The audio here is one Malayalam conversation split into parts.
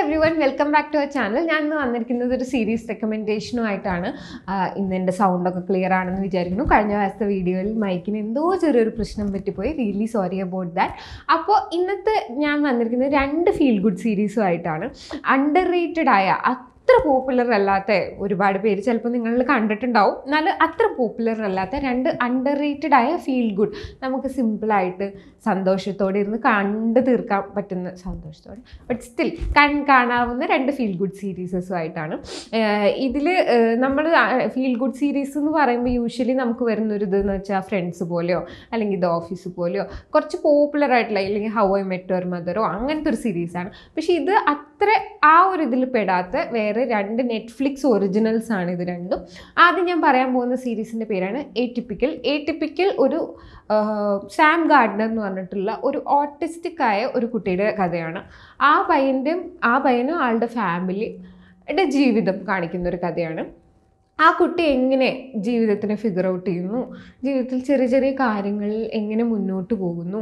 Every everyone welcome back to our channel ഞാൻ ഇന്ന് വന്നിരിക്കുന്നത് ഒരു സീരീസ് റെക്കമെൻഡേഷനുമായിട്ടാണ് ഇന്ന് എൻ്റെ സൗണ്ടൊക്കെ ക്ലിയർ ആണെന്ന് വിചാരിക്കുന്നു കഴിഞ്ഞ ദിവസത്തെ വീഡിയോയിൽ മൈക്കിന് എന്തോ ചെറിയൊരു പ്രശ്നം പറ്റിപ്പോയി റിയലി സോറി അബൌട്ട് ദാറ്റ് അപ്പോൾ ഇന്നത്തെ ഞാൻ വന്നിരിക്കുന്നത് രണ്ട് ഫീൽ ഗുഡ് സീരീസുമായിട്ടാണ് അണ്ടർ റേറ്റഡ് ആയ അത്ര പോപ്പുലർ അല്ലാത്ത ഒരുപാട് പേര് ചിലപ്പോൾ നിങ്ങൾ കണ്ടിട്ടുണ്ടാവും എന്നാൽ അത്ര പോപ്പുലർ അല്ലാത്ത രണ്ട് അണ്ടർ റേറ്റഡ് ആയ ഫീൽ ഗുഡ് നമുക്ക് സിമ്പിളായിട്ട് സന്തോഷത്തോടെ ഇരുന്ന് കണ്ടു തീർക്കാൻ പറ്റുന്ന സന്തോഷത്തോടെ ബട്ട് സ്റ്റിൽ കൺ കാണാവുന്ന രണ്ട് ഫീൽ ഗുഡ് സീരീസസും ആയിട്ടാണ് ഇതിൽ നമ്മൾ ഫീൽ ഗുഡ് സീരീസ് എന്ന് പറയുമ്പോൾ യൂഷ്വലി നമുക്ക് വരുന്നൊരു ഇതെന്ന് വെച്ചാൽ ഫ്രണ്ട്സ് പോലെയോ അല്ലെങ്കിൽ ഇത് ഓഫീസ് പോലെയോ കുറച്ച് പോപ്പുലർ ആയിട്ടുള്ള അല്ലെങ്കിൽ ഹൗ ഐ മെറ്റ് ഓർ മദറോ അങ്ങനത്തെ ഒരു സീരീസാണ് പക്ഷേ ഇത് അത്ര ആ ഒരു ഇതിൽ പെടാത്ത വേറെ രണ്ട് നെറ്റ്ഫ്ലിക്സ് ഒറിജിനൽസ് ആണ് ഇത് രണ്ടും ആദ്യം ഞാൻ പറയാൻ പോകുന്ന സീരീസിൻ്റെ പേരാണ് എ ടിപ്പിക്കൽ എ ടിപ്പിക്കൽ ഒരു സാം ഗാർഡനർ എന്ന് പറഞ്ഞിട്ടുള്ള ഒരു ഓട്ടിസ്റ്റിക് ആയ ഒരു കുട്ടിയുടെ കഥയാണ് ആ പയ്യൻ്റെ ആ പയ്യനും ആളുടെ ഫാമിലിയുടെ ജീവിതം കാണിക്കുന്ന ഒരു കഥയാണ് ആ കുട്ടി എങ്ങനെ ജീവിതത്തിനെ ഫിഗർ ഔട്ട് ചെയ്യുന്നു ജീവിതത്തിൽ ചെറിയ ചെറിയ കാര്യങ്ങളിൽ എങ്ങനെ മുന്നോട്ട് പോകുന്നു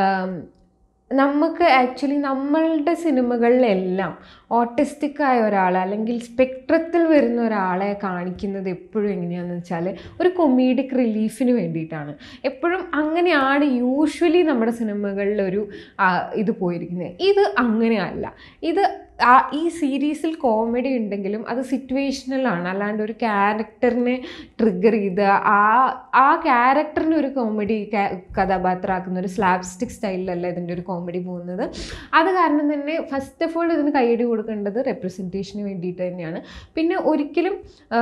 നമുക്ക് ആക്ച്വലി നമ്മളുടെ സിനിമകളിലെല്ലാം ഓട്ടിസ്റ്റിക് ആയ ഒരാൾ അല്ലെങ്കിൽ സ്പെക്ട്രത്തിൽ വരുന്ന ഒരാളെ കാണിക്കുന്നത് എപ്പോഴും എങ്ങനെയാണെന്ന് വെച്ചാൽ ഒരു കൊമീഡിക് റിലീഫിന് വേണ്ടിയിട്ടാണ് എപ്പോഴും അങ്ങനെയാണ് യൂഷ്വലി നമ്മുടെ സിനിമകളിൽ ഒരു ഇത് പോയിരിക്കുന്നത് ഇത് അങ്ങനെയല്ല ഇത് ആ ഈ സീരീസിൽ കോമഡി ഉണ്ടെങ്കിലും അത് സിറ്റുവേഷണലാണ് അല്ലാണ്ട് ഒരു ക്യാരക്ടറിനെ ട്രിഗർ ചെയ്ത് ആ ആ ക്യാരക്ടറിനെ ഒരു കോമഡി കഥാപാത്രമാക്കുന്ന ഒരു സ്ലാബ്സ്റ്റിക് സ്റ്റൈലിലല്ല ഇതിൻ്റെ ഒരു കോമഡി പോകുന്നത് അത് കാരണം തന്നെ ഫസ്റ്റ് ഓഫ് ഓൾ ഇതിന് കൈയടി കൊടുക്കേണ്ടത് റെപ്രസെൻറ്റേഷന് വേണ്ടിയിട്ട് തന്നെയാണ് പിന്നെ ഒരിക്കലും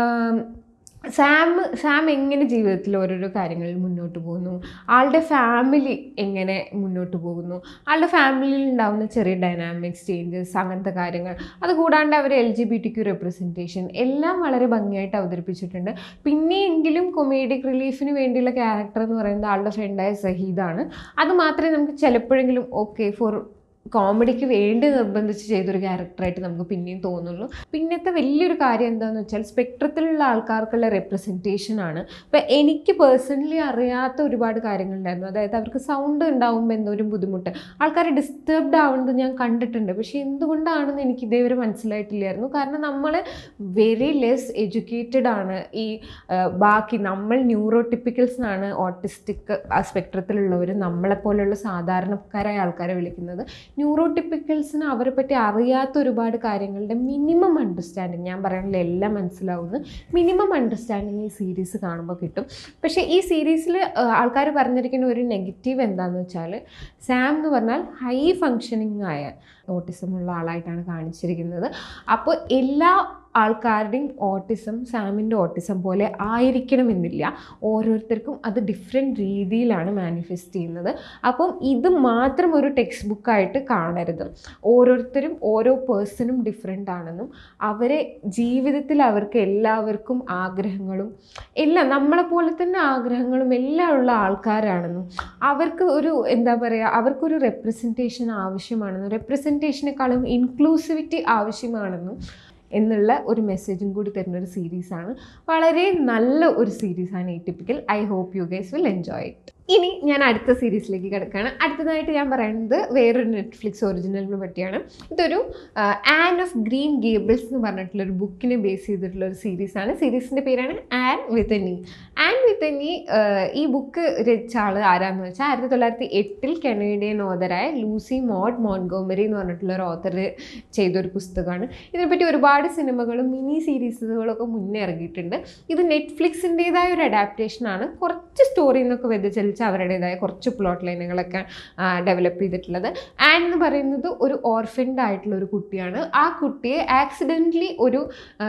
സാം സാം എങ്ങനെ ജീവിതത്തിൽ ഓരോരോ കാര്യങ്ങളിൽ മുന്നോട്ട് പോകുന്നു ആളുടെ ഫാമിലി എങ്ങനെ മുന്നോട്ട് പോകുന്നു ആളുടെ ഫാമിലിയിൽ ഉണ്ടാകുന്ന ചെറിയ ഡൈനാമിക്സ് ചേഞ്ചസ് അങ്ങനത്തെ കാര്യങ്ങൾ അതുകൂടാണ്ട് അവർ L G B T Q representation എല്ലാം വളരെ ഭംഗിയായിട്ട് അവതരിപ്പിച്ചിട്ടുണ്ട് പിന്നെയെങ്കിലും കൊമേഡിക് റിലീഫിന് വേണ്ടിയുള്ള ക്യാരക്ടർ എന്ന് പറയുന്നത് ആളുടെ ഫ്രണ്ടായ സഹീദാണ് അത് മാത്രമേ നമുക്ക് ചിലപ്പോഴെങ്കിലും ഓക്കെ ഫോർ കോമഡിക്ക് വേണ്ടി നിർബന്ധിച്ച് ചെയ്തൊരു ക്യാരക്ടറായിട്ട് നമുക്ക് പിന്നെയും തോന്നുള്ളൂ പിന്നത്തെ വലിയൊരു കാര്യം എന്താണെന്ന് വെച്ചാൽ സ്പെക്ട്രത്തിലുള്ള ആൾക്കാർക്കുള്ള റെപ്രസെൻറ്റേഷൻ ആണ് ഇപ്പം എനിക്ക് പേഴ്സണലി അറിയാത്ത ഒരുപാട് കാര്യങ്ങളുണ്ടായിരുന്നു അതായത് അവർക്ക് സൗണ്ട് ഉണ്ടാവുമ്പോൾ എന്തോരം ബുദ്ധിമുട്ട് ആൾക്കാർ ഡിസ്റ്റർബ്ഡ് ആവുന്നത് ഞാൻ കണ്ടിട്ടുണ്ട് പക്ഷേ എന്തുകൊണ്ടാണെന്ന് എനിക്ക് ഇതേവരെ മനസ്സിലായിട്ടില്ലായിരുന്നു കാരണം നമ്മൾ വെരി ലെസ് എഡ്യൂക്കേറ്റഡ് ആണ് ഈ ബാക്കി നമ്മൾ ന്യൂറോട്ടിപ്പിക്കൽസ് എന്നാണ് ഓട്ടിസ്റ്റിക് ആ സ്പെക്ട്രത്തിലുള്ളവർ നമ്മളെപ്പോലെയുള്ള സാധാരണക്കാരായ ആൾക്കാരെ വിളിക്കുന്നത് ന്യൂറോട്ടിപ്പിക്കൽസിന് അവരെ പറ്റി അറിയാത്ത ഒരുപാട് കാര്യങ്ങളുടെ മിനിമം അണ്ടർസ്റ്റാൻഡിങ് ഞാൻ പറയുന്നില്ല എല്ലാം മനസ്സിലാവുന്നു മിനിമം അണ്ടർസ്റ്റാൻഡിങ് ഈ സീരീസ് കാണുമ്പോൾ കിട്ടും പക്ഷേ ഈ സീരീസിൽ ആൾക്കാർ പറഞ്ഞിരിക്കുന്ന ഒരു നെഗറ്റീവ് എന്താണെന്ന് വെച്ചാൽ സാം എന്ന് പറഞ്ഞാൽ ഹൈ ഫങ്ഷനിങ് ആയ ഓട്ടിസം ഉള്ള ആളായിട്ടാണ് കാണിച്ചിരിക്കുന്നത് അപ്പോൾ എല്ലാ ആൾക്കാരുടെയും ഓട്ടിസം സാമിൻ്റെ ഓട്ടിസം പോലെ ആയിരിക്കണമെന്നില്ല ഓരോരുത്തർക്കും അത് ഡിഫറെൻറ്റ് രീതിയിലാണ് മാനിഫെസ്റ്റ് ചെയ്യുന്നത് അപ്പം ഇത് മാത്രം ഒരു ടെക്സ്റ്റ് ബുക്കായിട്ട് കാണരുത് ഓരോരുത്തരും ഓരോ പേഴ്സണും ഡിഫറെൻ്റ് ആണെന്നും അവരെ ജീവിതത്തിൽ അവർക്ക് എല്ലാവർക്കും ആഗ്രഹങ്ങളും എല്ലാം നമ്മളെപ്പോലെ തന്നെ ആഗ്രഹങ്ങളും എല്ലാം ഉള്ള ആൾക്കാരാണെന്നും അവർക്ക് ഒരു എന്താ പറയുക അവർക്കൊരു റെപ്രസെൻറ്റേഷൻ ആവശ്യമാണെന്നും റെപ്രസെൻറ്റേഷനേക്കാളും ഇൻക്ലൂസിവിറ്റി ആവശ്യമാണെന്നും എന്നുള്ള ഒരു മെസ്സേജും കൂടി തരുന്ന ഒരു സീരീസാണ് വളരെ നല്ല ഒരു സീരീസാണ് ഈ typical I hope you guys will enjoy it ഇനി ഞാൻ അടുത്ത സീരീസിലേക്ക് കിടക്കുകയാണ് അടുത്തതായിട്ട് ഞാൻ പറയുന്നത് വേറൊരു നെറ്റ്ഫ്ലിക്സ് ഒറിജിനലിനെ പറ്റിയാണ് ഇതൊരു ആൻ ഓഫ് ഗ്രീൻ ഗേബിൾസ് എന്ന് പറഞ്ഞിട്ടുള്ള ഒരു ബുക്കിനെ ബേസ് ചെയ്തിട്ടുള്ള ഒരു സീരീസാണ് സീരീസിൻ്റെ പേരാണ് ആൻ വിത്തനി ആൻ വിത്തനി ഈ ബുക്ക് രചിച്ച ആൾ ആരാന്ന് വെച്ചാൽ ആയിരത്തി തൊള്ളായിരത്തി എട്ടിൽ കനേഡിയൻ ഓതറായ ലൂസി മോഡ് മോൺഗോമറി എന്ന് പറഞ്ഞിട്ടുള്ള ഒരു ഓത്തർ ചെയ്തൊരു പുസ്തകമാണ് ഇതിനെപ്പറ്റി ഒരുപാട് സിനിമകളും മിനി സീരീസുകളൊക്കെ മുന്നേ ഇറങ്ങിയിട്ടുണ്ട് ഇത് നെറ്റ്ഫ്ലിക്സിൻ്റെതായ ഒരു അഡാപ്റ്റേഷനാണ് കുറച്ച് സ്റ്റോറി എന്നൊക്കെ വ്യതിചലിച്ച് അവരുടേതായ കുറച്ച് പ്ലോട്ട് ലൈനുകളൊക്കെ ഡെവലപ്പ് ചെയ്തിട്ടുള്ളത് ആൻ എന്ന് പറയുന്നത് ഒരു ഓർഫൻഡ് ആയിട്ടുള്ള ഒരു കുട്ടിയാണ് ആ കുട്ടിയെ ആക്സിഡൻ്റലി ഒരു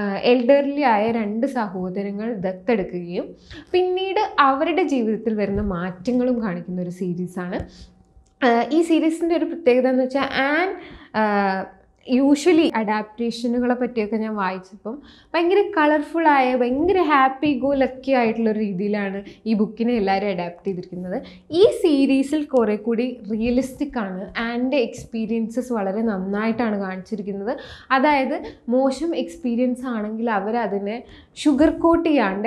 എൽഡർലി ആയ രണ്ട് സഹോദരങ്ങൾ ദത്തെടുക്കുകയും പിന്നീട് അവരുടെ ജീവിതത്തിൽ വരുന്ന മാറ്റങ്ങളും കാണിക്കുന്ന ഒരു സീരീസാണ് ഈ സീരീസിൻ്റെ ഒരു പ്രത്യേകത എന്ന് വെച്ചാൽ ആൻ യൂഷ്വലി അഡാപ്റ്റേഷനുകളെ പറ്റിയൊക്കെ ഞാൻ വായിച്ചപ്പം ഭയങ്കര കളർഫുള്ളായ ഭയങ്കര ഹാപ്പി ഗോ ലക്കി ആയിട്ടുള്ള ഒരു രീതിയിലാണ് ഈ ബുക്കിനെ എല്ലാവരും അഡാപ്റ്റ് ചെയ്തിരിക്കുന്നത് ഈ സീരീസിൽ കുറേ കൂടി റിയലിസ്റ്റിക് ആണ് ആൻ്റെ എക്സ്പീരിയൻസസ് വളരെ നന്നായിട്ടാണ് കാണിച്ചിരിക്കുന്നത് അതായത് മോശം എക്സ്പീരിയൻസ് ആണെങ്കിൽ അവരതിനെ ഷുഗർ കോട്ട് ചെയ്യാണ്ട്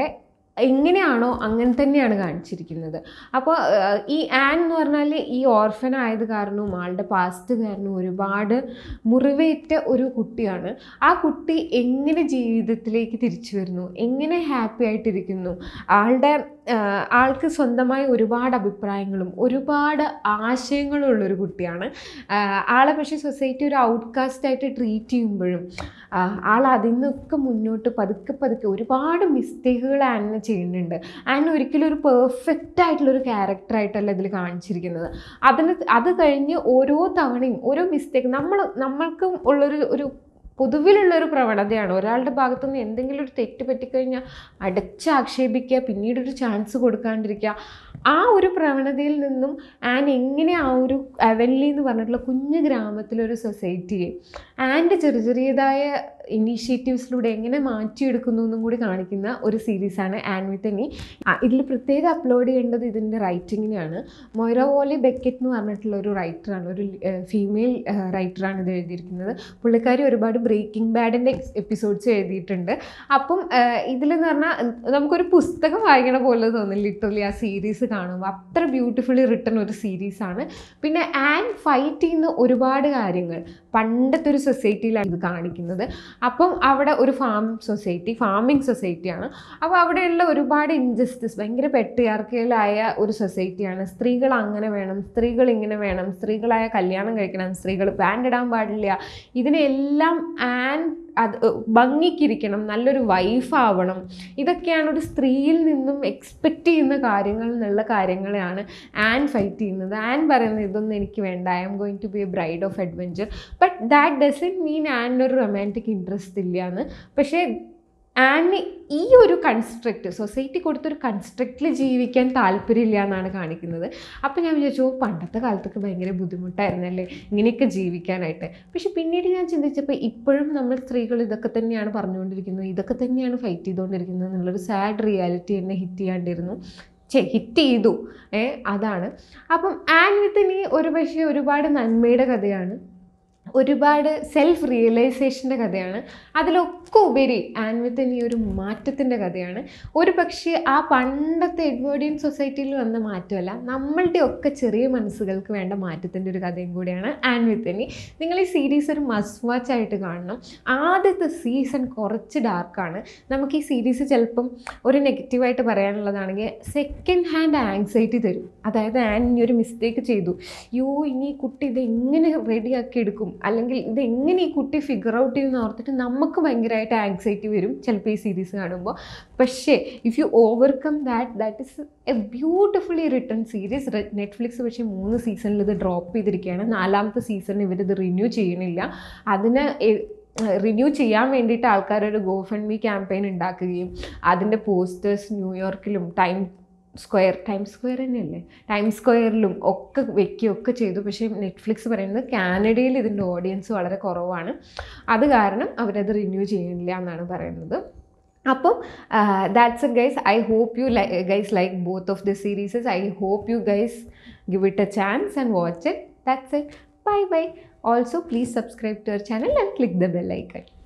എങ്ങനെയാണോ അങ്ങനെ തന്നെയാണ് കാണിച്ചിരിക്കുന്നത് അപ്പോൾ ഈ ആൻ എന്ന് പറഞ്ഞാൽ ഈ ഓർഫൻ ആയത് കാരണവും ആളുടെ പാസ്റ്റ് കാരണവും ഒരുപാട് മുറിവേറ്റ ഒരു കുട്ടിയാണ് ആ കുട്ടി എങ്ങനെ ജീവിതത്തിലേക്ക് തിരിച്ചു വരുന്നു എങ്ങനെ ഹാപ്പി ആയിട്ടിരിക്കുന്നു ആളുടെ ആ, ആൾക്ക് സ്വന്തമായി ഒരുപാട് അഭിപ്രായങ്ങളും ഒരുപാട് ആശയങ്ങളും ഉള്ളൊരു കുട്ടിയാണ് ആ, ആളെ പക്ഷേ സൊസൈറ്റി ഒരു ഔട്ട്കാസ്റ്റ് ആയിട്ട് ട്രീറ്റ് ചെയ്യുമ്പോഴും ആ, ആൾ അതിൽ നിന്നൊക്കെ മുന്നോട്ട് പതുക്കെ പതുക്കെ ഒരുപാട് മിസ്റ്റേക്കുകൾ ആനിനെ ചെയ്യുന്നുണ്ട് ആൻ ഒരിക്കലും ഒരു പെർഫെക്റ്റ് ആയിട്ടുള്ളൊരു ക്യാരക്ടറായിട്ടല്ല ഇതിൽ കാണിച്ചിരിക്കുന്നത് അതിന് അത് കഴിഞ്ഞ് ഓരോ തവണയും ഓരോ മിസ്റ്റേക്ക് നമ്മൾ നമ്മൾക്കും ഉള്ളൊരു ഒരു പൊതുവിലുള്ളൊരു പ്രവണതയാണ് ഒരാളുടെ ഭാഗത്തുനിന്ന് എന്തെങ്കിലും ഒരു തെറ്റ് പറ്റിക്കഴിഞ്ഞാൽ അടച്ച് ആക്ഷേപിക്കുക പിന്നീട് ഒരു ചാൻസ് കൊടുക്കാണ്ടിരിക്കുക ആ ഒരു പ്രവണതയിൽ നിന്നും ആൻ എങ്ങനെ ആ ഒരു അവൻലി എന്ന് പറഞ്ഞിട്ടുള്ള കുഞ്ഞു ഗ്രാമത്തിലൊരു സൊസൈറ്റിയെ ആൻ്റെ ചെറിയ ചെറിയതായ ഇനീഷ്യേറ്റീവ്സിലൂടെ എങ്ങനെ മാറ്റിയെടുക്കുന്നു എന്നും കൂടി കാണിക്കുന്ന ഒരു സീരീസാണ് ആൻ വിത്ത് എനി ഇതിൽ പ്രത്യേകം അപ്ലോഡ് ചെയ്യേണ്ടത് ഇതിൻ്റെ റൈറ്റിങ്ങിനെയാണ് മൊയ്റ വോലി ബെക്കറ്റ് എന്ന് പറഞ്ഞിട്ടുള്ള ഒരു റൈറ്ററാണ് ഒരു ഫീമെയിൽ റൈറ്ററാണ് ഇത് എഴുതിയിരിക്കുന്നത് പുള്ളിക്കാരി ഒരുപാട് ബ്രേക്കിംഗ് ബാഡിൻ്റെ എപ്പിസോഡ്സ് എഴുതിയിട്ടുണ്ട് അപ്പം ഇതിലെന്ന് പറഞ്ഞാൽ നമുക്കൊരു പുസ്തകം വായിക്കണ പോലെ തോന്നും ലിറ്ററലി ആ സീരീസ് കാണുമ്പോൾ അത്ര ബ്യൂട്ടിഫുള്ളി റിട്ടൺ ഒരു സീരീസാണ് പിന്നെ ആൻ ഫൈറ്റ് ചെയ്യുന്ന ഒരുപാട് കാര്യങ്ങൾ പണ്ടത്തെ ഒരു സൊസൈറ്റിയിലാണ് ഇത് കാണിക്കുന്നത് അപ്പം അവിടെ ഒരു ഫാം സൊസൈറ്റി ഫാമിംഗ് സൊസൈറ്റിയാണ് അപ്പോൾ അവിടെയുള്ള ഒരുപാട് ഇൻജസ്റ്റിസ് ഭയങ്കര പെട്ടിയാർക്കിയലായ ഒരു സൊസൈറ്റിയാണ് സ്ത്രീകൾ അങ്ങനെ വേണം സ്ത്രീകൾ ഇങ്ങനെ വേണം സ്ത്രീകളായ കല്യാണം കഴിക്കണം സ്ത്രീകൾ പാൻറ് ഇടാൻ പാടില്ല ഇതിനെല്ലാം ആൻ അത് ഭംഗിക്കിരിക്കണം നല്ലൊരു വൈഫാവണം ഇതൊക്കെയാണ് ഒരു സ്ത്രീയിൽ നിന്നും എക്സ്പെക്റ്റ് ചെയ്യുന്ന കാര്യങ്ങൾ എന്നുള്ള കാര്യങ്ങളെയാണ് ആൻ ഫൈറ്റ് ചെയ്യുന്നത് ആൻ പറയുന്നത് ഇതൊന്നും എനിക്ക് വേണ്ട I'm going to be a bride of adventure but that doesn't mean ആനിനൊരു റൊമാൻറ്റിക് ഇൻട്രസ്റ്റ് ഇല്ല എന്ന് പക്ഷേ ആനിന് ഈ ഒരു കൺസ്ട്രക്റ്റ് സൊസൈറ്റി കൊടുത്തൊരു കൺസ്ട്രക്റ്റിൽ ജീവിക്കാൻ താല്പര്യമില്ല എന്നാണ് കാണിക്കുന്നത് അപ്പോൾ ഞാൻ വിചാരിച്ചു "ഓ, പണ്ടത്തെ കാലത്തൊക്കെ ഭയങ്കര ബുദ്ധിമുട്ടായിരുന്നല്ലേ ഇങ്ങനെയൊക്കെ ജീവിക്കാനായിട്ട് പക്ഷെ പിന്നീട് ഞാൻ ചിന്തിച്ചപ്പോൾ ഇപ്പോഴും നമ്മൾ സ്ത്രീകൾ ഇതൊക്കെ തന്നെയാണ് പറഞ്ഞുകൊണ്ടിരിക്കുന്നത് ഇതൊക്കെ തന്നെയാണ് ഫൈറ്റ് ചെയ്തുകൊണ്ടിരിക്കുന്നത് എന്നുള്ളൊരു സാഡ് റിയാലിറ്റി എന്നെ ഹിറ്റ് ചെയ്യാണ്ടിരുന്നു ചേ ഹിറ്റ് ചെയ്തു ഏ അതാണ് അപ്പം ആൻ വിത്ത് നീ ഒരു പക്ഷേ ഒരുപാട് നന്മയുടെ കഥയാണ് ഒരുപാട് സെൽഫ് റിയലൈസേഷൻ്റെ കഥയാണ് അതിലൊക്കെ ഉപരി ആൻ വിത്ത് നീ ഒരു മാറ്റത്തിൻ്റെ കഥയാണ് ഒരു പക്ഷേ ആ പണ്ടത്തെ എഡ്വേർഡിയൻ സൊസൈറ്റിയിൽ വന്ന മാറ്റമല്ല നമ്മളുടെ ഒക്കെ ചെറിയ മനസ്സുകൾക്ക് വേണ്ട മാറ്റത്തിൻ്റെ ഒരു കഥയും കൂടിയാണ് ആൻ വിത്ത് നീ നിങ്ങൾ ഈ സീരീസ് ഒരു മസ്റ്റ് വാച്ച് ആയിട്ട് കാണണം ആദ്യത്തെ സീസൺ കുറച്ച് ഡാർക്കാണ് നമുക്ക് ഈ സീരീസ് ചിലപ്പം ഒരു നെഗറ്റീവായിട്ട് പറയാനുള്ളതാണെങ്കിൽ സെക്കൻഡ് ഹാൻഡ് ആങ്സൈറ്റി തരും അതായത് ആൻ ഇനി ഒരു മിസ്റ്റേക്ക് ചെയ്തു യോ ഇനി ഈ കുട്ടി ഇത് എങ്ങനെ റെഡിയാക്കി എടുക്കും അല്ലെങ്കിൽ ഇത് എങ്ങനെ ഈ കുട്ടി ഫിഗർ ഔട്ട് ചെയ്യുന്ന ഓർത്തിട്ട് നമുക്ക് ഭയങ്കരമായിട്ട് ആങ്സൈറ്റി വരും ചിലപ്പോൾ ഈ സീരീസ് കാണുമ്പോൾ പക്ഷേ if you overcome that that is a beautifully written series Netflix പക്ഷേ മൂന്ന് സീസണിൽ ഇത് ഡ്രോപ്പ് ചെയ്തിരിക്കുകയാണ് നാലാമത്തെ സീസണിൽ ഇവരിത് റിന്യൂ ചെയ്യണില്ല അതിന് എ- റിന്യൂ ചെയ്യാൻ വേണ്ടിയിട്ട് ആൾക്കാർ ഒരു ഗോ ഫണ്ട് മീ ക്യാമ്പയിൻ ഉണ്ടാക്കുകയും അതിൻ്റെ പോസ്റ്റേഴ്സ് ന്യൂയോർക്കിലും ടൈം സ്ക്വയർ ടൈം സ്ക്വയർ തന്നെയല്ലേ ടൈം സ്ക്വയറിലും ഒക്കെ വെക്കുകയൊക്കെ ചെയ്തു പക്ഷേ നെറ്റ്ഫ്ലിക്സ് പറയുന്നത് കാനഡയിൽ ഇതിൻ്റെ ഓഡിയൻസ് വളരെ കുറവാണ് അത് കാരണം അവരത് റിന്യൂ ചെയ്യുന്നില്ല എന്നാണ് പറയുന്നത് അപ്പം that's a guys I hope you like guys like both of the series I hope you guys give it a chance and watch it. That's it. Bye bye. Also, please subscribe to our channel and click the bell icon.